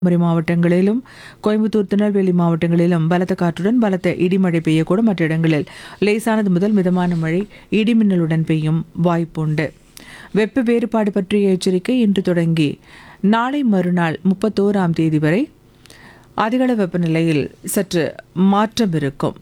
கன்னியாகுமரி மாவட்டங்களிலும் கோயம்புத்தூர் திருநெல்வேலி மாவட்டங்களிலும் பலத்த காற்றுடன் பலத்த இடிமழை பெய்யக்கூடும் மற்ற இடங்களில் லேசானது முதல் மிதமான மழை இடிமின்னலுடன் பெய்யும் வாய்ப்புண்டு வெப்ப வேறுபாடு பற்றிய எச்சரிக்கை இன்று தொடங்கி நாளை மறுநாள் முப்பத்தோராம் தேதி வரை அதிகள வெப்பநிலையில் சற்று மாற்றம் இருக்கும்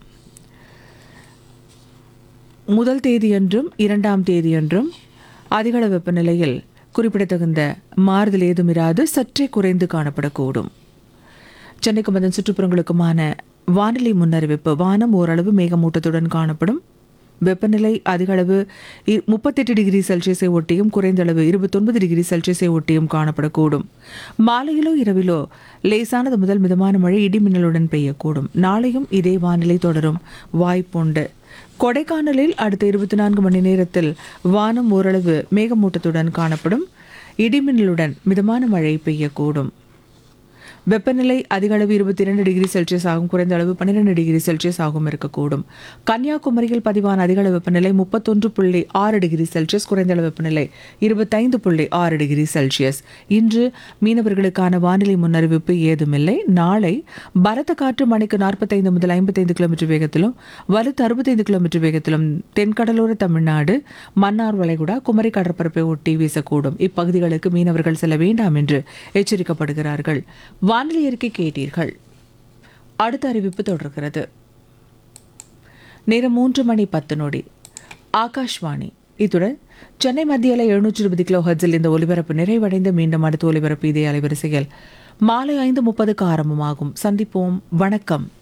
முதல் தேதியன்றும் இரண்டாம் தேதியன்றும் அதிகள வெப்பநிலையில் குறிப்பிடத்தகுந்த மாறுதல் ஏதும் இராது சற்றே குறைந்து காணப்படக்கூடும் சென்னைக்கும் அதன் சுற்றுப்புறங்களுக்குமான வானிலை முன்னறிவிப்பு வானம் ஓரளவு மேகமூட்டத்துடன் காணப்படும் வெப்பநிலை அதிக அளவு இ- முப்பத்தெட்டு டிகிரி செல்சியஸை ஒட்டியும் குறைந்த அளவு இருபத்தொன்பது டிகிரி செல்சியஸை ஒட்டியும் காணப்படக்கூடும் மாலையிலோ இரவிலோ லேசானது முதல் மிதமான மழை இடிமின்னலுடன் பெய்யக்கூடும் நாளையும் இதே வானிலை தொடரும் வாய்ப்புண்டு கொடைக்கானலில் அடுத்த இருபத்தி நான்கு மணி நேரத்தில் வானம் ஓரளவு மேகமூட்டத்துடன் காணப்படும் இடிமின்னலுடன் மிதமான மழை பெய்யக்கூடும் வெப்பநிலை அதிக அளவு இருபத்தி இரண்டு டிகிரி செல்சியஸ் ஆகும் குறைந்த அளவு பன்னிரெண்டு டிகிரி செல்சியஸ் ஆகும் இருக்கக்கூடும் கன்னியாகுமரியில் பதிவான அதிக அளவு வெப்பநிலை முப்பத்தொன்று புள்ளி ஆறு டிகிரி செல்சியஸ் குறைந்த அளவு வெப்பநிலை இருபத்தைந்து புள்ளி ஆறு டிகிரி செல்சியஸ் இன்று மீனவர்களுக்கான வானிலை முன்னறிவிப்பு ஏதுமில்லை நாளை பலத்த காற்று மணிக்கு நாற்பத்தைந்து முதல் ஐம்பத்தைந்து கிலோமீட்டர் வேகத்திலும் வலுத்து அறுபத்தைந்து கிலோமீட்டர் வேகத்திலும் தென்கடலோர தமிழ்நாடு மன்னார் வளைகுடா குமரி கடற்பரப்பை ஒட்டி வீசக்கூடும் இப்பகுதிகளுக்கு மீனவர்கள் செல்ல வேண்டாம் என்று எச்சரிக்கப்படுகிறார்கள் வானிலை அறிக்கை கேட்டீர்கள் அடுத்த அறிவிப்பு தொடர்கிறது நேரம் மூன்று மணி பத்து நொடி ஆகாஷ்வாணி இத்துடன் சென்னை மத்திய அலை எழுநூற்றி இருபது கிலோ ஹர்ட்ஸில் இந்த ஒலிபரப்பு நிறைவடைந்து மீண்டும் அடுத்த ஒலிபரப்பு இதே அலைவரிசையில் மாலை ஐந்து முப்பதுக்கு ஆரம்பமாகும் சந்திப்போம் வணக்கம்